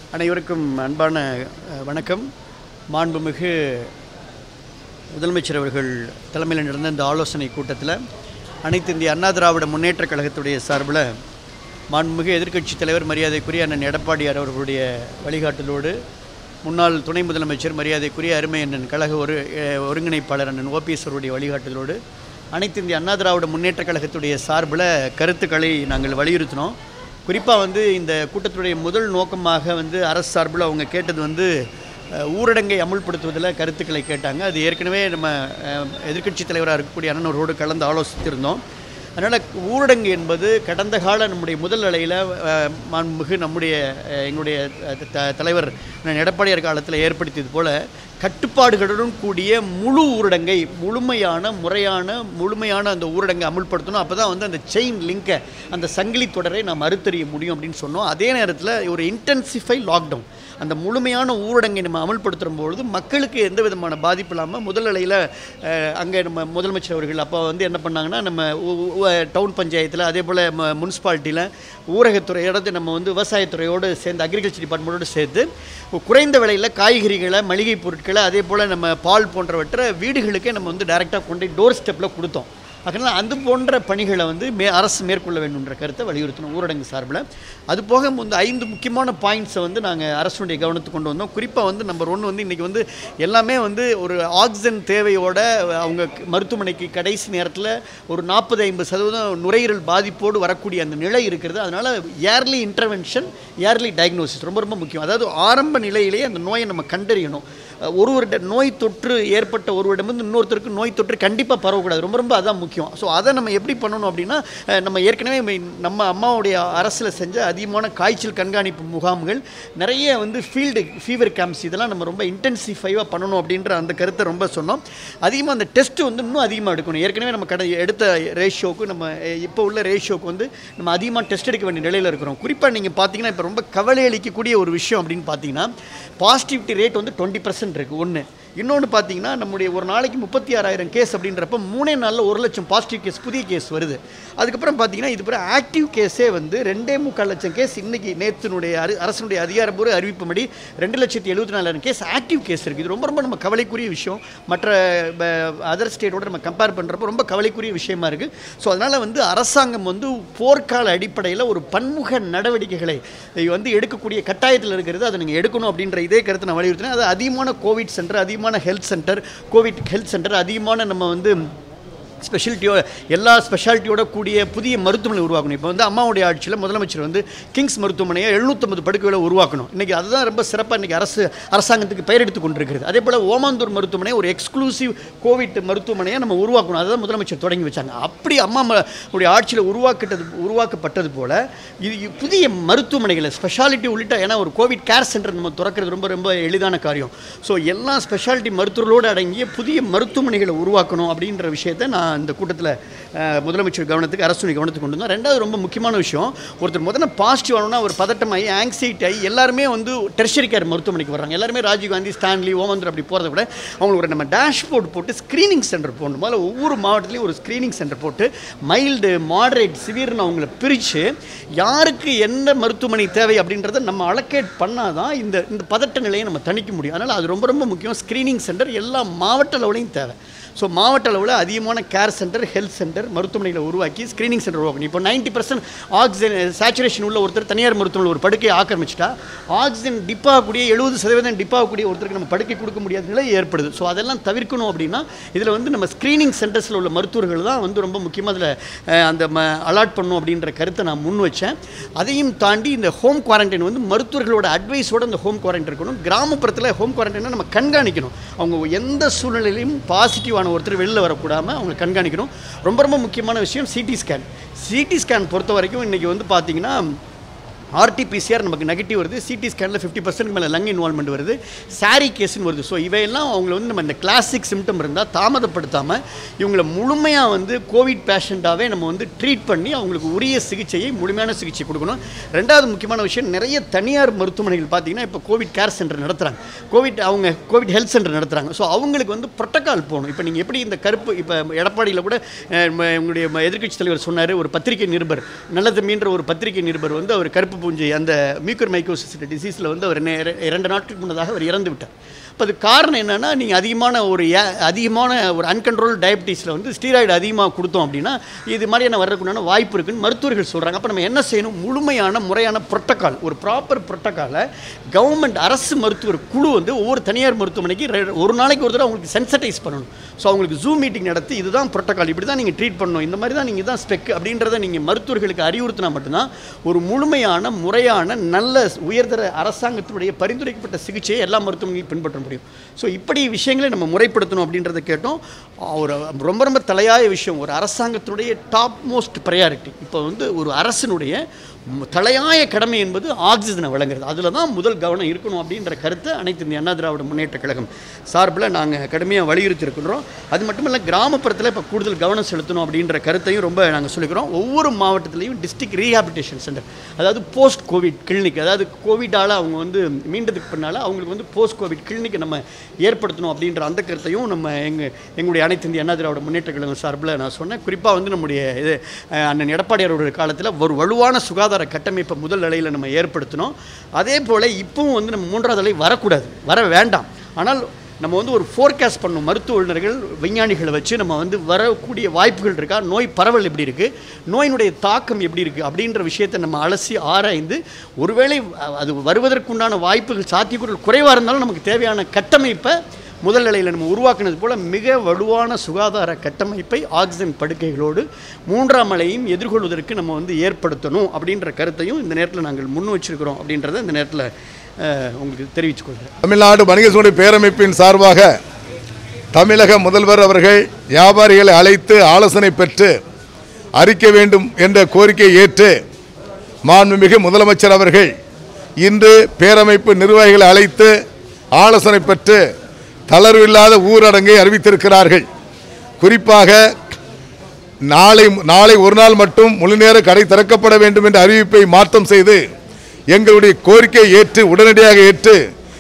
அனைவருக்கும் அன்பான அஹ், வணக்கம் மாண்புமிகு முதலமைச்சர் அவர்கள் தலைமையில் நடந்த இந்த ஆலோசனை கூட்டத்தில் அனைத்து இந்திய அண்ணா திராவிட முன்னேற்றக் கழகத்துடைய சார்பில் மாண்புமிகு எதிர்க்கட்சித் தலைவர் மரியாதைக்குரிய அண்ணன் எடப்பாடியார் அவர்களுடைய வழிகாட்டலோடு முன்னாள் துணை முதலமைச்சர் மரியாதைக்குரிய அருமை அண்ணன் கழக ஒரு அஹ், ஒருங்கிணைப்பாளர் அண்ணன் ஓபிஎஸ் அவருடைய வழிகாட்டுதலோடு அனைத்து இந்திய அண்ணா திராவிட முன்னேற்றக் கழகத்துடைய சார்பில் கருத்துக்களை நாங்கள் வலியுறுத்தினோம் குறிப்பாக வந்து இந்த கூட்டத்துடைய முதல் நோக்கமாக வந்து அரசு சார்பில் அவங்க கேட்டது வந்து அஹ், ஊரடங்கை அமுல்படுத்துவதில் கருத்துக்களை கேட்டாங்க அது ஏற்கனவே நம்ம எதிர்க்கட்சி தலைவராக இருக்கக்கூடிய அண்ணன் அவரோடு கலந்து ஆலோசித்திருந்தோம் அதனால் ஊரடங்கு என்பது கடந்த கால நம்முடைய முதல் அலையில் மாண்புமிகு நம்முடைய அஹ், எங்களுடைய அஹ், த- தலைவர் அண்ணன் எடப்பாடியார் காலத்தில் ஏற்படுத்தியது போல கட்டுப்பாடுகளுடன் கூடிய முழு ஊரடங்கை முழுமையான முறையான முழுமையான அந்த ஊரடங்கை அமுல்படுத்தணும் அப்போ தான் வந்து அந்த செயின் லிங்கை அந்த சங்கிலி தொடரை நாம் அறுத்தறிய முடியும் அப்படின்னு சொன்னோம் அதே நேரத்தில் ஒரு இன்டென்சிஃபை லாக்டவுன் அந்த முழுமையான ஊரடங்கை நம்ம அமல்படுத்தும் பொழுது மக்களுக்கு எந்த விதமான பாதிப்பு இல்லாமல் முதல் நிலையில் அங்கே நம்ம முதலமைச்சர் அவர்கள் அப்போ வந்து என்ன பண்ணாங்கன்னா நம்ம ஊ- ஊ- டவுன் பஞ்சாயத்தில் அதே போல் முனிசிபாலிட்டியில் ஊரகத்துறையோட நம்ம வந்து விவசாயத்துறையோடு சேர்ந்து அக்ரிகல்ச்சர் டிபார்ட்மெண்ட்டோடு சேர்த்து குறைந்த விலையில் காய்கறிகளை மளிகை பொருட்களை அதே போல் நம்ம பால் போன்றவற்றை வீடுகளுக்கே நம்ம வந்து டைரெக்டாக கொண்டு டோர் ஸ்டெப்பில் கொடுத்தோம் அதனால் அது போன்ற பணிகளை வந்து மே அரசு மேற்கொள்ள வேண்டும்ன்ற கருத்தை வலியுறுத்தணும் ஊரடங்கு சார்பில் அது போக வந்து ஐந்து முக்கியமான பாயிண்ட்ஸை வந்து நாங்கள் அரசுடைய கவனத்துக்கு கொண்டு வந்தோம் குறிப்பாக வந்து நம்பர் ஒன்று வந்து இன்றைக்கி வந்து எல்லாமே வந்து ஒரு ஆக்சிஜன் தேவையோட அவங்க மருத்துவமனைக்கு கடைசி நேரத்தில் ஒரு நாற்பது ஐம்பது சதவீதம் நுரையீரல் பாதிப்போடு வரக்கூடிய அந்த நிலை இருக்கிறது அதனால் ஏர்லி இன்டர்வென்ஷன் ஏர்லி டயக்னோசிஸ் ரொம்ப ரொம்ப முக்கியம் அதாவது ஆரம்ப நிலையிலேயே அந்த நோயை நம்ம கண்டறியணும் அஹ் ஒருவர்கிட்ட நோய் தொற்று ஏற்பட்ட ஒருவரிடமிருந்து இன்னொருத்தருக்கு நோய் தொற்று கண்டிப்பாக பரவக்கூடாது ரொம்ப ரொம்ப அதான் முக்கியம் ஸோ அதை நம்ம எப்படி பண்ணணும் அப்படின்னா அஹ் நம்ம ஏற்கனவே மெ- நம்ம அம்மாவுடைய அரசில் செஞ்ச அதிகமான காய்ச்சல் கண்காணிப்பு முகாம்கள் நிறைய வந்து ஃபீல்டு ஃபீவர் கேம்ப்ஸ் இதெல்லாம் நம்ம ரொம்ப இன்டென்சிஃபைவாக பண்ணணும் அப்படின்ற அந்த கருத்தை ரொம்ப சொன்னோம் அதிகமாக அந்த டெஸ்ட் வந்து இன்னும் அதிகமாக எடுக்கணும் ஏற்கனவே நம்ம கடை எடுத்த ரேஷியோக்கு நம்ம அஹ், இப்போ உள்ள ரேஷியோக்கு வந்து நம்ம அதிகமாக டெஸ்ட் எடுக்க வேண்டிய நிலையில் இருக்கிறோம் குறிப்பாக நீங்கள் பார்த்தீங்கன்னா இப்போ ரொம்ப கவலை அளிக்கக்கூடிய ஒரு விஷயம் அப்படின்னு பார்த்தீங்கன்னா பாசிட்டிவிட்டி ரேட் வந்து டுவெண்ட்டி பர்சன்ட் இருக்குது ஒன்று இன்னொன்று பார்த்தீங்கன்னா நம்முடைய ஒரு நாளைக்கு முப்பத்தி ஆறாயிரம் கேஸ் அப்படின்றப்ப மூணே நாளில் ஒரு லட்சம் பாசிட்டிவ் கேஸ் புதிய கேஸ் வருது அதுக்கப்புறம் பார்த்தீங்கன்னா இது பிறகு ஆக்டிவ் கேஸே வந்து ரெண்டே முக்கால் லட்சம் கேஸ் இன்னைக்கு நேத்தினுடைய அரு அரசனுடைய அதிகாரப்பூர்வ அறிவிப்புப்படி ரெண்டு லட்சத்தி எழுபத்தி நாலாயிரம் கேஸ் ஆக்டிவ் கேஸ் இருக்குது இது ரொம்ப ரொம்ப நம்ம கவலைக்குரிய விஷயம் மற்ற அதர் ஸ்டேட்டோட நம்ம கம்பேர் பண்ணுறப்போ ரொம்ப கவலைக்குரிய விஷயமா இருக்குது ஸோ அதனால் வந்து அரசாங்கம் வந்து போர்க்கால அடிப்படையில் ஒரு பன்முக நடவடிக்கைகளை வந்து எடுக்கக்கூடிய கட்டாயத்தில் இருக்கிறது அதை நீங்கள் எடுக்கணும் அப்படின்ற இதே கருத்தை நான் வலியுறுத்தினேன் அது அதிகமான கோவிட் சென்டர் அதிகமான health centre COVID health centre அதிகமான நம்ம வந்து ஸ்பெஷாலிட்டியோ எல்லா ஸ்பெஷாலிட்டியோட கூடிய புதிய மருத்துவமனை உருவாக்கணும் இப்போ வந்து அம்மாவுடைய ஆட்சியில் முதலமைச்சர் வந்து கிங்ஸ் மருத்துவமனையை எழுநூற்றம்பது படுக்கைகளை உருவாக்கணும் இன்றைக்கி அதுதான் ரொம்ப சிறப்பாக இன்றைக்கி அரசு அரசாங்கத்துக்கு பெயரெடுத்து கொண்டிருக்கிறது அதே போல் ஓமாந்தூர் மருத்துவமனை ஒரு எக்ஸ்க்ளூசிவ் கோவிட் மருத்துவமனையை நம்ம உருவாக்கணும் அதுதான் முதலமைச்சர் தொடங்கி வச்சாங்க அப்படி அம்மா ம- உடைய ஆட்சியில் உருவாக்கிட்டது உருவாக்கப்பட்டது போல் இது இது புதிய மருத்துவமனைகளை ஸ்பெஷாலிட்டி உள்ளிட்ட ஏன்னா ஒரு கோவிட் கேர் சென்டர் நம்ம திறக்கிறது ரொம்ப ரொம்ப எளிதான காரியம் ஸோ எல்லா ஸ்பெஷாலிட்டி மருத்துவர்களோடு அடங்கிய புதிய மருத்துவமனைகளை உருவாக்கணும் அப்படின்ற விஷயத்தை நான் இந்த கூட்டத்தில் முதலமைச்சர் கவனத்துக்கு அரசுடைய கவனத்துக்கு கொண்டு வந்தோம் ரெண்டாவது ரொம்ப முக்கியமான விஷயம் ஒருத்தர் முதல்ல பாசிட்டிவ் ஆனோன்னா ஒரு பதட்டமாகி ஆங்ஸைட்டி ஆகி எல்லாருமே வந்து டெர்ஷரி கேர் மருத்துவமனைக்கு வர்றாங்க எல்லாருமே ராஜீவ்காந்தி ஸ்டான்லி ஓமந்தர் அப்படி போகிறத விட அவங்களுக்கு ஒரு நம்ம டேஷ்போர்ட் போட்டு ஸ்க்ரீனிங் சென்டர் போடணும் முதல்ல ஒவ்வொரு மாவட்டத்துலையும் ஒரு ஸ்க்ரீனிங் சென்டர் போட்டு மைல்டு மாடரேட் சிவியர்னு அவங்கள பிரித்து யாருக்கு என்ன மருத்துவமனை தேவை அப்படின்றத நம்ம அலோகேட் பண்ணால் தான் இந்த இந்த பதட்ட நிலையை நம்ம தணிக்க முடியும் அதனால் அது ரொம்ப ரொம்ப முக்கியம் ஸ்க்ரீனிங் சென்டர் எல்லா மாவட்ட லெவலையும் தேவை ஸோ மாவட்ட அளவில் அதிகமான கேர் சென்டர் ஹெல்த் சென்டர் மருத்துவமனைகளை உருவாக்கி ஸ்க்ரீனிங் சென்டர் உருவாக்கணும் இப்போ நைன்ட்டி பர்சன்ட் ஆக்சிஜன் சேச்சுரேஷன் உள்ள ஒருத்தர் தனியார் மருத்துவமனை ஒரு படுக்கையை ஆக்கிரமிச்சிட்டா ஆக்சிஜன் டிப் ஆகக்கூடிய எழுபது சதவீதம் டிப் ஆகக்கூடிய ஒருத்தருக்கு நம்ம படுக்கை கொடுக்க முடியாத நிலை ஏற்படுது ஸோ அதெல்லாம் தவிர்க்கணும் அப்படின்னா இதில் வந்து நம்ம ஸ்க்ரீனிங் சென்டர்ஸில் உள்ள மருத்துவர்கள் தான் வந்து ரொம்ப முக்கியமாக அதில் அந்த அலாட் பண்ணும் அப்படின்ற கருத்தை நான் முன் வச்சேன் அதையும் தாண்டி இந்த ஹோம் குவாரண்டைன் வந்து மருத்துவர்களோட அட்வைஸோட இந்த ஹோம் குவாரண்டைன் இருக்கணும் கிராமப்புறத்தில் ஹோம் குவாரண்டைனை நம்ம கண்காணிக்கணும் அவங்க எந்த சூழ்நிலையிலும் பாசிட்டிவான ஒருத்தர் வெளியில் வரக்கூடாமல் அவங்க கண்காணிக்கணும் ரொம்ப ரொம்ப முக்கியமான விஷயம் சிடி ஸ்கேன் சிடி ஸ்கேன் பொறுத்த வரைக்கும் இன்றைக்கி வந்து பார்த்தீங்கன்னா ஆர்டிபிசிஆர் நமக்கு நெகட்டிவ் வருது சிடி ஸ்கேனில் ஃபிஃப்டி பர்சன்ட் மேலே லங் இன்வால்மெண்ட் வருது சாரி கேஸ்னு வருது ஸோ இவையெல்லாம் அவங்கள வந்து நம்ம இந்த கிளாசிக் சிம்டம் இருந்தால் தாமதப்படுத்தாமல் இவங்களை முழுமையாக வந்து கோவிட் பேஷண்ட்டாகவே நம்ம வந்து ட்ரீட் பண்ணி அவங்களுக்கு உரிய சிகிச்சையை முழுமையான சிகிச்சை கொடுக்கணும் ரெண்டாவது முக்கியமான விஷயம் நிறைய தனியார் மருத்துவமனைகள் பார்த்தீங்கன்னா இப்போ கோவிட் கேர் சென்டர் நடத்துகிறாங்க கோவிட் அவங்க கோவிட் ஹெல்த் சென்டர் நடத்துகிறாங்க ஸோ அவங்களுக்கு வந்து ப்ரோட்டோக்கால் போகணும் இப்போ நீங்கள் எப்படி இந்த கருப்பு இப்போ எடப்பாடியில் கூட அஹ், ம- உங்களுடைய எதிர்க்கட்சி தலைவர் சொன்னார் ஒரு பத்திரிகை நிருபர் நல்ல தம்பின்ற ஒரு பத்திரிகை நிருபர் வந்து அவர் கருப்பு பூஞ்சை அந்த மியூக்கர் மைக்கோசிஸ் டிசீஸில் வந்து அவர் நே- இரண்டு நாட்களுக்கு முன்னதாக அவர் இறந்து விட்டார் இப்போ அது காரணம் என்னென்னா நீங்கள் அதிகமான ஒரு ஏ- அதிகமான ஒரு அன்கண்ட்ரோல் டயபிட்டிஸில் வந்து ஸ்டீராய்டு அதிகமாக கொடுத்தோம் அப்படின்னா இது மாதிரியான வர்றதுக்குண்டான வாய்ப்பு இருக்குன்னு மருத்துவர்கள் சொல்கிறாங்க அப்போ நம்ம என்ன செய்யணும் முழுமையான முறையான புரோட்டோக்கால் ஒரு ப்ராப்பர் புரோட்டோக்காலை கவர்மெண்ட் அரசு மருத்துவர் குழு வந்து ஒவ்வொரு தனியார் மருத்துவமனைக்கு ரெ- ஒரு நாளைக்கு ஒரு தடவை அவங்களுக்கு சென்சடைஸ் பண்ணணும் ஸோ அவங்களுக்கு ஜூம் மீட்டிங் நடத்தி இதுதான் புரோட்டோக்கால் இப்படி தான் நீங்கள் ட்ரீட் பண்ணணும் இந்த மாதிரி தான் நீங்கள் தான் ஸ்பெக் அப்படின்றத நீங்கள் மருத்துவர்களுக்கு அறிவுறுத்தினா மட்டும்தான் ஒரு முழுமையான முறையான நல்ல உயர்தர அரசாங்கத்தினுடைய பரிந்துரைக்கப்பட்ட சிகிச்சையை எல்லா மருத்துவமனையும் பின்பற்ற முடியும் ஸோ இப்படி விஷயங்களை நம்ம முறைப்படுத்தணும் அப்படின்றத கேட்டோம் ஒரு ரொம்ப ரொம்ப தலையாய விஷயம் ஒரு அரசாங்கத்தினுடைய டாப் மோஸ்ட் ப்ரையாரிட்டி இப்போ வந்து ஒரு அரசினுடைய ம- தலையாய கடமை என்பது ஆக்சிஜனை வழங்குறது அதில் தான் முதல் கவனம் இருக்கணும் அப்படின்ற கருத்தை அனைத்து இந்திய அண்ணா திராவிட முன்னேற்ற கழகம் சார்பில் நாங்கள் கடுமையாக வலியுறுத்தி இருக்கின்றோம் அது மட்டும் இல்லை கிராமப்புறத்தில் இப்போ கூடுதல் கவனம் செலுத்தணும் அப்படின்ற கருத்தையும் ரொம்ப நாங்கள் சொல்லிக்கிறோம் ஒவ்வொரு மாவட்டத்திலையும் டிஸ்ட்ரிக்ட் ரீஹாபிலிட்டேஷன் சென்டர் அதாவது போஸ்ட் கோவிட் கிளினிக் அதாவது கோவிடால் அவங்க வந்து மீண்டதுக்கு பின்னால் அவங்களுக்கு வந்து போஸ்ட் கோவிட் கிளினிக் நம்ம ஏற்படுத்தணும் அப்படின்ற அந்த கருத்தையும் நம்ம எங்கள் எங்களுடைய அனைத்து இந்திய அண்ணா திராவிட முன்னேற்ற கழகம் சார்பில் நான் சொன்னேன் குறிப்பாக வந்து நம்முடைய இது அஹ், அண்ணன் எடப்பாடியாரோட காலத்தில் ஒரு வலுவான சுகாதார கட்டமைப்பை முதல் நிலையில் நம்ம ஏற்படுத்தினோம் அதே போல் இப்பவும் வந்து நம்ம மூன்றாவது நிலை வரக்கூடாது வர வேண்டாம் ஆனால் நம்ம வந்து ஒரு ஃபோர்காஸ்ட் பண்ணணும் மருத்துவ வல்லுநர்கள் விஞ்ஞானிகளை வச்சு நம்ம வந்து வரக்கூடிய வாய்ப்புகள் இருக்கா நோய் பரவல் எப்படி இருக்குது நோயினுடைய தாக்கம் எப்படி இருக்குது அப்படின்ற விஷயத்தை நம்ம அலசி ஆராய்ந்து ஒருவேளை அ- அது வருவதற்குண்டான வாய்ப்புகள் சாத்தியக்கூறுகள் குறைவாக இருந்தாலும் நமக்கு தேவையான கட்டமைப்பை முதல் நிலையில் நம்ம உருவாக்குனது போல் மிக வலுவான சுகாதார கட்டமைப்பை ஆக்சிஜன் படுக்கைகளோடு மூன்றாம் அலையும் எதிர்கொள்வதற்கு நம்ம வந்து ஏற்படுத்தணும் அப்படின்ற கருத்தையும் இந்த நேரத்தில் நாங்கள் முன் வச்சிருக்கிறோம் அப்படின்றத இந்த நேரத்தில் அஹ், உங்களுக்கு தெரிவித்துக் கொள்கிறேன் தமிழ்நாடு வணிக சூழல் பேரமைப்பின் சார்பாக தமிழக முதல்வர் அவர்கள் வியாபாரிகளை அழைத்து ஆலோசனை பெற்று அறிக்க வேண்டும் என்ற கோரிக்கையை ஏற்று மாண்புமிகு முதலமைச்சர் அவர்கள் இன்று பேரமைப்பு நிர்வாகிகளை அழைத்து ஆலோசனை பெற்று தளர்வில்லாத ஊரடங்கை அறிவித்திருக்கிறார்கள் குறிப்பாக நாளை நாளை ஒரு நாள் மட்டும் முழுநேர கடை திறக்கப்பட வேண்டும் என்ற அறிவிப்பை மாற்றம் செய்து எங்களுடைய கோரிக்கையை ஏற்று உடனடியாக ஏற்று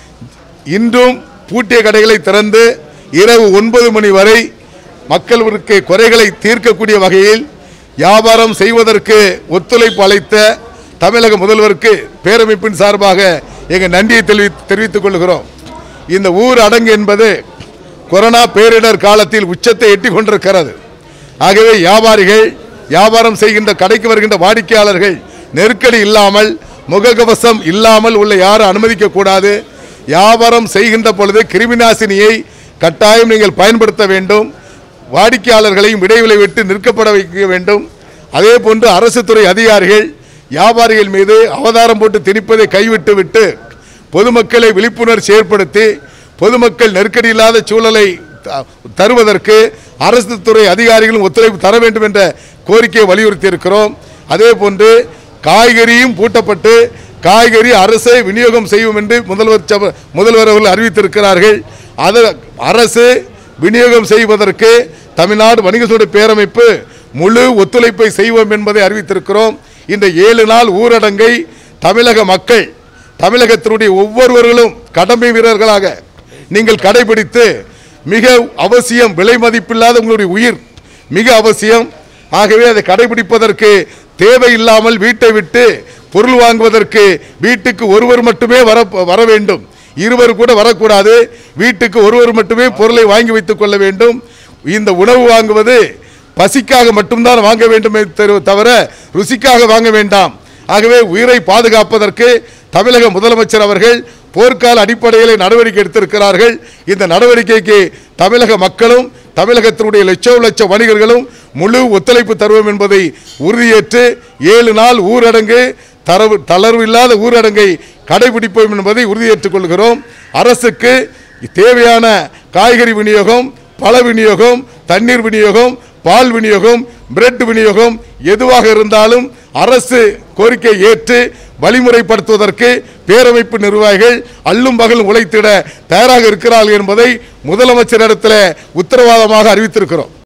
இன்றும் பூட்டிய கடைகளை திறந்து இரவு ஒன்பது மணி வரை மக்களுக்கு குறைகளை தீர்க்கக்கூடிய வகையில் வியாபாரம் செய்வதற்கு ஒத்துழைப்பு அளித்த தமிழக முதல்வருக்கு பேரமைப்பின் சார்பாக எங்கள் நன்றியை தெரிவி தெரிவித்துக் கொள்கிறோம் இந்த ஊர் அடங்கு என்பது கொரோனா பேரிடர் காலத்தில் உச்சத்தை எட்டி கொண்டிருக்கிறது ஆகவே வியாபாரிகள் வியாபாரம் செய்கின்ற கடைக்கு வருகின்ற வாடிக்கையாளர்கள் நெருக்கடி இல்லாமல் முகக்கவசம் இல்லாமல் உள்ள யாரும் அனுமதிக்க கூடாது வியாபாரம் செய்கின்ற பொழுது கிருமிநாசினியை கட்டாயம் நீங்கள் பயன்படுத்த வேண்டும் வாடிக்கையாளர்களையும் இடைவெளி விட்டு நிற்கப்பட வைக்க வேண்டும் அதே போன்று அரசு துறை அதிகாரிகள் வியாபாரிகள் மீது அவதாரம் போட்டு திணிப்பதை கைவிட்டு விட்டு பொதுமக்களை விழிப்புணர்ச்சி ஏற்படுத்தி பொதுமக்கள் நெருக்கடி இல்லாத சூழலை த- தருவதற்கு அரசு துறை அதிகாரிகளும் ஒத்துழைப்பு தர வேண்டும் என்ற கோரிக்கையை வலியுறுத்தி இருக்கிறோம் அதே போன்று காய்கறியும் பூட்டப்பட்டு காய்கறி அரசே விநியோகம் செய்யும் என்று முதல்வர் சப- முதல்வர் அவர்கள் அறிவித்திருக்கிறார்கள் அது அரசு விநியோகம் செய்வதற்கு தமிழ்நாடு வணிக சூழ பேரமைப்பு முழு ஒத்துழைப்பை செய்வோம் என்பதை அறிவித்திருக்கிறோம் இந்த ஏழு நாள் ஊரடங்கை தமிழக மக்கள் தமிழகத்தினுடைய ஒவ்வொருவர்களும் கடமை வீரர்களாக நீங்கள் கடைபிடித்து மிக அவசியம் விலை மதிப்பில்லாத உங்களுடைய உயிர் மிக அவசியம் ஆகவே அதை கடைபிடிப்பதற்கு தேவையில்லாமல் வீட்டை விட்டு பொருள் வாங்குவதற்கு வீட்டுக்கு ஒருவர் மட்டுமே வர வர வேண்டும் இருவர் கூட வரக்கூடாது வீட்டுக்கு ஒருவர் மட்டுமே பொருளை வாங்கி வைத்துக் கொள்ள வேண்டும் இந்த உணவு வாங்குவது பசிக்காக மட்டும்தான் வாங்க வேண்டுமே தரு- தவிர ருசிக்காக வாங்க வேண்டாம் ஆகவே உயிரை பாதுகாப்பதற்கு தமிழக முதலமைச்சர் அவர்கள் போர்க்கால அடிப்படையில் நடவடிக்கை எடுத்திருக்கிறார்கள் இந்த நடவடிக்கைக்கு தமிழக மக்களும் தமிழகத்தினுடைய லட்சம் லட்ச வணிகர்களும் முழு ஒத்துழைப்பு தருவோம் என்பதை உறுதியேற்று ஏழு நாள் ஊரடங்கு தரவு தளர்வு இல்லாத ஊரடங்கை கடைபிடிப்போம் என்பதை உறுதியேற்றுக் கொள்கிறோம் அரசுக்கு தேவையான காய்கறி விநியோகம் பழ விநியோகம் தண்ணீர் விநியோகம் பால் விநியோகம் பிரெட் விநியோகம் எதுவாக இருந்தாலும் அரசு கோரிக்கை ஏற்று வழிமுறைப்படுத்துவதற்கு பேரமைப்பு நிர்வாகிகள் அல்லும் பகலும் உழைத்திட தயாராக இருக்கிறார்கள் என்பதை முதலமைச்சரிடத்தில் உத்தரவாதமாக அறிவித்திருக்கிறோம்